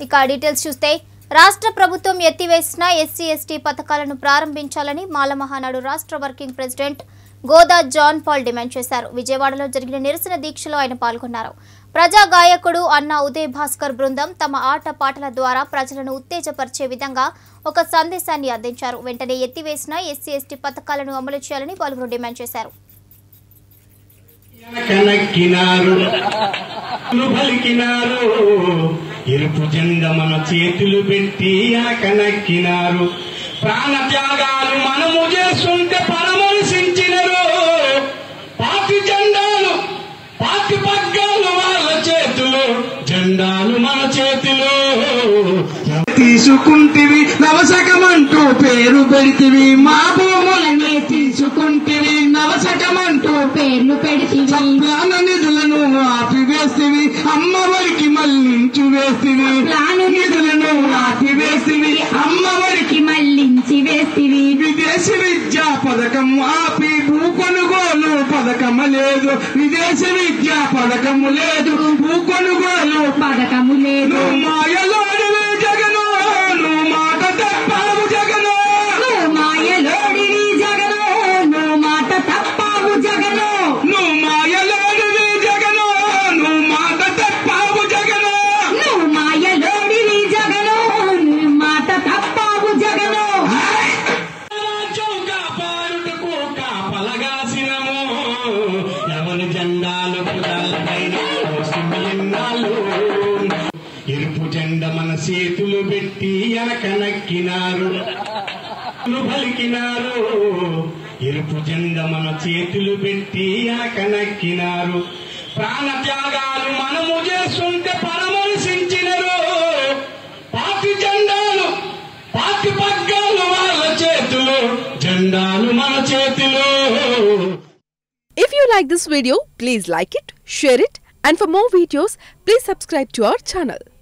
ఇక డీటెయిల్స్ చూస్తే రాష్ట్ర ప్రభుత్వం ఎత్తివేసిన ఎస్సీ ఎస్టీ పథకాలను ప్రారంభించాలని మాల మహానాడు రాష్ట్ర working president Goda John Paul demand చేశారు విజయవాడలో జరిగిన నిరసన దీక్షలో ఆయన పాల్గొన్నారు ప్రజా గాయకుడు అన్న ఉదయ్ భాస్కర్ బృందం తమ ఆట పాటల ద్వారా ప్రజలను ఉత్తేజపరిచే విధంగా ఒక సందేశాన్ని అందించారు వెంటనే ఎత్తివేసిన ఎస్సీ ఎస్టీ పథకాలను అమలు చేయాలని పలువురు డిమాండ్ చేశారు కనక్కినారు పలికినారు ఎరుపు జెండ మన చేతులు పెట్టి కనక్కినారు ప్రాణ త్యాగాలు మనము చేస్తుంటే పరమర్శించినరు పాతి జెండాలు పాతి పగ్గాలు వాళ్ళ చేతులు జెండాలు మన చేతిలో తీసుకుంటివి నవశకమంటూ పేరు పెడితివి మా భూములనే తీసుకుంటివి నవశకమంటూ పేర్లు పెడితివి ప్రాణ నిధులను ఆపివేసివి అమ్మవారికి మళ్ళించు వేసివి ప్రాణ నిధులను ఆపివేసివి అమ్మవారికి మళ్ళించి వేస్తివి విదేశీ విద్యా పథకం ఆపి భూ కొనుగోలు పథకం లేదు విదేశీ విద్యా పథకం లేదు భూ కొనుగోలు పథకము లేదు నువ్వు మాయలోడివి జగను నువ్వు మాట తప్పావు జగను నువ్వు మాయలోడివి జగను నువ్వు మాట తప్పావు జగను నువ్వు మాయలోడివి జగను నువ్వు మాట తప్పావు జగను నువ్వు మాయలోడివి జగను నువ్వు మాట తప్పావు జగను రాజ్యం కాపాడుటకు కాపలగాసినము ఎవరి జెండాలు కుదాలపైన మోసిమిన్నాళ్ళు ఎరుపు జెండ మన చేతులు పెట్టి ఎనకనక్కినారు పలికినారు ఎరుపు జెండ మన చేతులు పెట్టి ఎనకనక్కినారు ప్రాణ త్యాగాలు మనము చేస్తుంటే పరమర్శించినరు పాతి జెండాలు పాతి పగ్గాలు వాళ్ళ చేతులు జెండాలు మన చేతిలో If you like this video, please like it, share it, and for more videos, please subscribe to our channel.